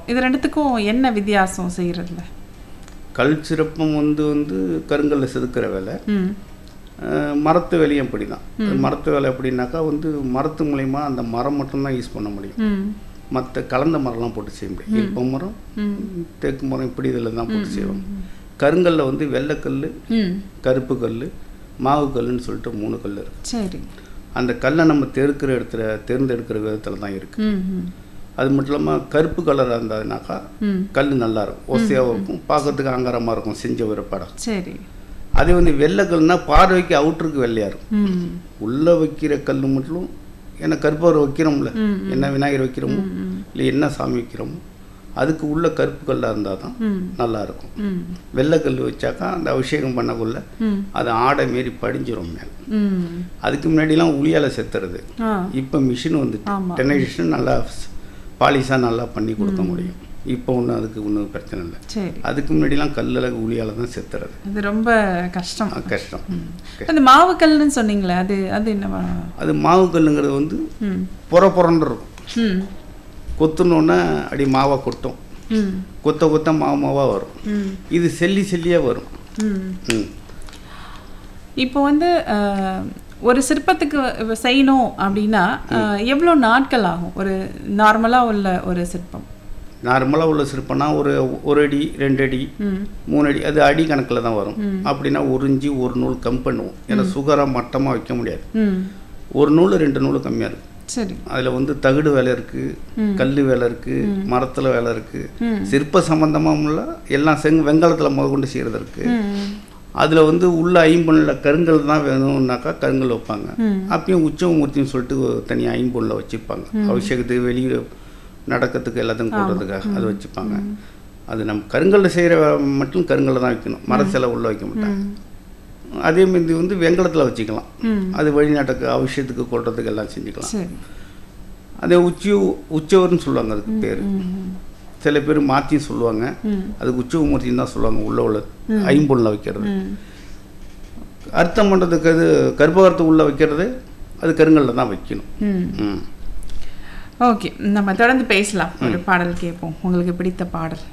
இது ரெண்டுத்துக்கும் என்ன வித்தியாசம் செய்யறதுல கல் சிற்பம் வந்து வந்து கருங்கல்ல செதுக்கிற வேலை ம் அஹ் மரத்து வேலையும் அப்படி தான் மரத்து வேலை எப்படின்னாக்கா வந்து மரத்து மூலயமா அந்த மரம் மட்டும்தான் யூஸ் பண்ண முடியும் ம் மற்ற கலந்த மரம்லாம் போட்டு செய்ய முடியும் இல்ப மரம் தேக்கு மரம் இப்படி இதில் தான் போட்டு செய்வாங்க கருங்கல்ல வந்து வெள்ளைக்கல் ம் கருப்பு கல் மாவு கல்லுன்னு சொல்லிட்டு மூணு கல் இருக்கு சரி அந்த கல்லை நம்ம தெருக்கிற இடத்துல தேர்ந்தெடுக்கிற விதத்தில் தான் இருக்குது ம் ம் அது மட்டும் இல்லாமல் கருப்பு கலராக இருந்ததுனாக்கா ம் கல் நல்லா இருக்கும் ஒசையாகவும் இருக்கும் பார்க்கறதுக்கு அங்கரமாக இருக்கும் செஞ்ச ஒரு படம் சரி அதே வந்து வெள்ளை கல்னா பார்வைக்கு அவுட்டருக்கு வெள்ளையாக இருக்கும் ம் உள்ளே வைக்கிற கல் மட்டும் ஏன்னா கருப்பவர் வைக்கிறோம்ல என்ன விநாயகர் வைக்கிறோமோ இல்லை என்ன சாமி வைக்கிறோமோ அதுக்கு உள்ள கருப்பு கல்லாக இருந்தால் தான் ம் நல்லா இருக்கும் ம் வெள்ளை கல் வச்சாக்கா அந்த அபிஷேகம் பண்ணக்குள்ள ம் அது ஆடை மாரி படிஞ்சிரும் மேலே ம் அதுக்கு முன்னாடிலாம் உளியால செத்துறது ஆ இப்போ மிஷின் வந்துட்டு ஆமா. டெனரேஷன் நல்லா பாலிஷாக நல்லா பண்ணி கொடுக்க முடியும் இப்போ ஒன்றும் அதுக்கு ஒன்றும் பிரச்சனை இல்லை சரி அதுக்கு முன்னாடிலாம் கல்லில் உளியால தான் செத்துறது அது ரொம்ப கஷ்டம் அது கஷ்டம் அந்த மாவுக்கல்னு சொன்னீங்களே அது அது என்னவா அது மாவு கல்லுங்கிறது வந்து ம் புற புறன்னு இருக்கும் ம் கொத்துனோன்னே அடி மாவாக கொட்டும் ம் கொத்த கொத்த மாவு மாவாக வரும் ம் இது செல்லி செல்லியாக வரும் ம் ம் இப்போ வந்து அஹ், ஒரு சிற்பத்துக்கு இப்ப செய்யணும் அப்படின்னா அஹ், எவ்வளோ நாட்கள் ஆகும் ஒரு நார்மலாக உள்ள ஒரு சிற்பம் நார்மலாக உள்ள சிற்பம்னா ஒரு ஒரு அடி ரெண்டு அடி ம் மூணு அடி அது அடி கணக்கில் தான் வரும் அப்படின்னா ஒரு இஞ்சி ஒரு நூல் கம் பண்ணுவோம் ஏன்னா சுகராக மட்டமாக வைக்க முடியாது ம் ஒரு நூல் ரெண்டு நூல் கம்மியாக இருக்கும் சரி அதில் வந்து தகுடு வேலை இருக்குது கல் வேலை இருக்குது மரத்தில் வேலை இருக்குது ம். சிற்ப சம்பந்தமாமுள்ள எல்லாம் செங் வெங்காலத்தில் முதற்கொண்டு செய்கிறது இருக்குது ம் அதில் வந்து உள்ள ஐம்பொன்னில் கருங்கல் தான் வேணும்னாக்கா கருங்கல் வைப்பாங்க ம். அப்பயும் உச்சவமூர்த்தின்னு சொல்லிட்டு தனியாக ஐம்பொன்னில் வச்சுருப்பாங்க அபிஷேகத்துக்கு வெளியே நடக்கிறதுக்கு எல்லாத்துக்கும் கூட்டுறதுக்காக அது வச்சுப்பாங்க அது நம்ம கருங்கல்ல செய்கிற மட்டும் கருங்கல்ல தான் வைக்கணும் மர சிலை உள்ள வைக்க மாட்டாங்க அதே மாதிரி வந்து வெங்கலத்தில் வச்சுக்கலாம் ம் அது வெளிநாட்டுக்கு அபிஷேகத்துக்கு கொள்றதுக்கு எல்லாம் செஞ்சுக்கலாம் சரி அதே உச்சி உச்சவர்னு சொல்லுவாங்க அதுக்கு பேர் ம் சில பேர் மாற்றியும் சொல்லுவாங்க ம் அதுக்கு உச்சவமூர்த்தின்னு தான் சொல்லுவாங்க உள்ள உள்ள ஐம்பொன்னில் வைக்கிறது ம் அர்த்தம் பண்ணுறதுக்கு அது கர்ப்பகாரத்துக்கு உள்ளே வைக்கிறது அது கருங்கல்ல தான் வைக்கணும் ம் ம் ஓகே நம்ம தொடர்ந்து பேசலாம் ஒரு பாடல் கேட்போம் உங்களுக்கு பிடித்த பாடல்